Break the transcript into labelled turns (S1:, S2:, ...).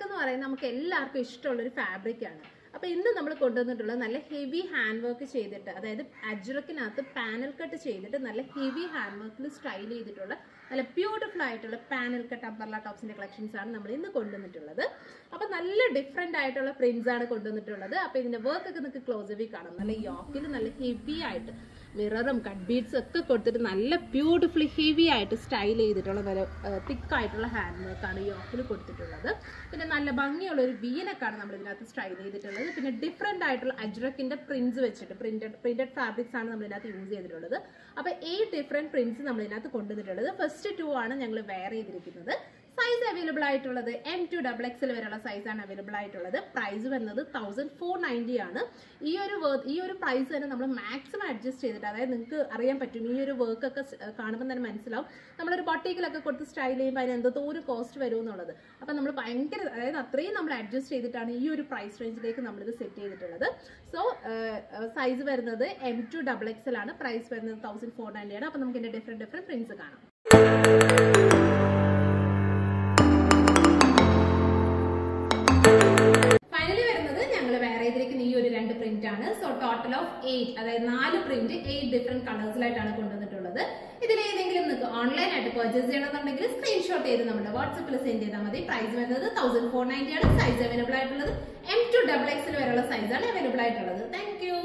S1: അജ്രക്ക് എന്ന് പറയുന്നത് നമുക്ക് എല്ലാവർക്കും ഇഷ്ടമുള്ള ഒരു ഫാബ്രിക് ആണ് അപ്പൊ ഇന്ന് നമ്മൾ കൊണ്ടുവന്നിട്ടുള്ളത് നല്ല ഹെവി ഹാൻഡ് വർക്ക് ചെയ്തിട്ട് അതായത് അജ്രക്കിനകത്ത് പാനൽ കട്ട് ചെയ്തിട്ട് നല്ല ഹെവി ഹാൻഡ് വർക്കിൽ സ്റ്റൈൽ ചെയ്തിട്ടുള്ള നല്ല ബ്യൂട്ടിഫുൾ ആയിട്ടുള്ള പാനൽ കട്ട് അമ്പർല ടോപ്സിന്റെ കളക്ഷൻസ് ആണ് നമ്മൾ ഇന്ന് കൊണ്ടുവന്നിട്ടുള്ളത് അപ്പൊ നല്ല ഡിഫറെന്റ് ആയിട്ടുള്ള പ്രിന്റ്സ് ആണ് കൊണ്ടുവന്നിട്ടുള്ളത് അപ്പൊ ഇതിന്റെ വർക്ക് ഒക്കെ നിങ്ങൾക്ക് ക്ലോസ് വി കാണാം നല്ല യോക്കിൽ നല്ല ഹെവി ആയിട്ട് മിററും കട്ട് ബീഡ്സ് ഒക്കെ കൊടുത്തിട്ട് നല്ല ബ്യൂട്ടിഫുള്ളി ഹെവി ആയിട്ട് സ്റ്റൈൽ ചെയ്തിട്ടുള്ള നല്ല തിക്ക് ആയിട്ടുള്ള ഹാൻഡ് വർക്കാണ് യോക്കിൽ കൊടുത്തിട്ടുള്ളത് പിന്നെ നല്ല ഭംഗിയുള്ള ഒരു വീനക്കാണ് നമ്മൾ ഇതിനകത്ത് സ്റ്റൈൽ ചെയ്തിട്ടുള്ളത് പിന്നെ ഡിഫറെന്റ് ആയിട്ടുള്ള അജ്രക്കിന്റെ പ്രിന്റ്സ് വെച്ചിട്ട് പ്രിന്റഡ് പ്രിന്റഡ് ഫാബ്രിക്സ് ആണ് നമ്മൾ ഇതിനകത്ത് യൂസ് ചെയ്തിട്ടുള്ളത് അപ്പൊ എയ്റ്റ് ഡിഫറെന്റ് പ്രിന്റ്സ് നമ്മൾ ഇതിനകത്ത് കൊണ്ടുവന്നിട്ടുള്ളത് ഫസ്റ്റ് ടു ആണ് ഞങ്ങൾ വെയർ ചെയ്തിരിക്കുന്നത് സൈസ് അവൈലബിൾ ആയിട്ടുള്ളത് എം ടു ഡബിൾ എക്സിൽ വരെയുള്ള സൈസ് ആണ് അവൈലബിൾ ആയിട്ടുള്ളത് പ്രൈസ് വരുന്നത് തൗസൻഡ് ഫോർ നയൻറ്റി ആണ് ഈ ഒരു വർക്ക് ഈ ഒരു പ്രൈസ് തന്നെ നമ്മൾ മാക്സിമം അഡ്ജസ്റ്റ് ചെയ്തിട്ട് അതായത് നിങ്ങൾക്ക് അറിയാൻ പറ്റും ഈ ഒരു വർക്ക് ഒക്കെ സ്- കാണുമ്പോൾ തന്നെ മനസ്സിലാവും നമ്മളൊരു ബൊട്ടീക്കിലൊക്കെ കൊടുത്ത് സ്റ്റൈൽ ചെയ്യുമ്പോൾ അതിന് എന്തോ ഒരു കോസ്റ്റ് വരും എന്നുള്ളത് അപ്പം നമ്മൾ ഭയങ്കര അതായത് അത്രയും നമ്മൾ അഡ്ജസ്റ്റ് ചെയ്തിട്ടാണ് ഈ ഒരു പ്രൈസ് റേഞ്ചിലേക്ക് നമ്മളിത് സെറ്റ് ചെയ്തിട്ടുള്ളത് സോ സൈസ് വരുന്നത് എം ടു ഡബിൾ എക്സൽ ആണ് പ്രൈസ് വരുന്നത് തൗസൻഡ് ഫോർ നയൻറ്റി ആണ് അപ്പം നമുക്ക് ഇതിന്റെ ഡിഫറെന്റ് ഡിഫറെന്റ് പ്രിന്റ്സ് കാണാം ഫൈനലി വരുന്നത് ഞങ്ങൾ വെയർ ചെയ്തിരിക്കുന്ന ഈ ഒരു രണ്ട് പ്രിന്റ് ആണ് സോ ടോട്ടൽ ഓഫ് എയ്റ്റ് അതായത് നാല് പ്രിന്റ് എയ്റ്റ് ഡിഫറെന്റ് കളേഴ്സിലായിട്ടാണ് കൊണ്ടുവന്നിട്ടുള്ളത് ഇതിൽ ഏതെങ്കിലും നിങ്ങൾക്ക് ഓൺലൈൻ ആയിട്ട് പർച്ചേസ് ചെയ്യണമെന്നുണ്ടെങ്കിൽ സ്ക്രീൻഷോട്ട് ചെയ്ത് നമ്മുടെ വാട്സപ്പിൽ സെൻഡ് ചെയ്താൽ മതി പ്രൈസ് വരുന്നത് തൗസൻഡ് ഫോർ നയൻറ്റി ആണ് സൈസ് അവൈലബിൾ ആയിട്ടുള്ളത് എം ടു ഡബിൾ എക്സിൽ വരെയുള്ള സൈസാണ് അവൈലബിൾ ആയിട്ടുള്ളത് താങ്ക് യു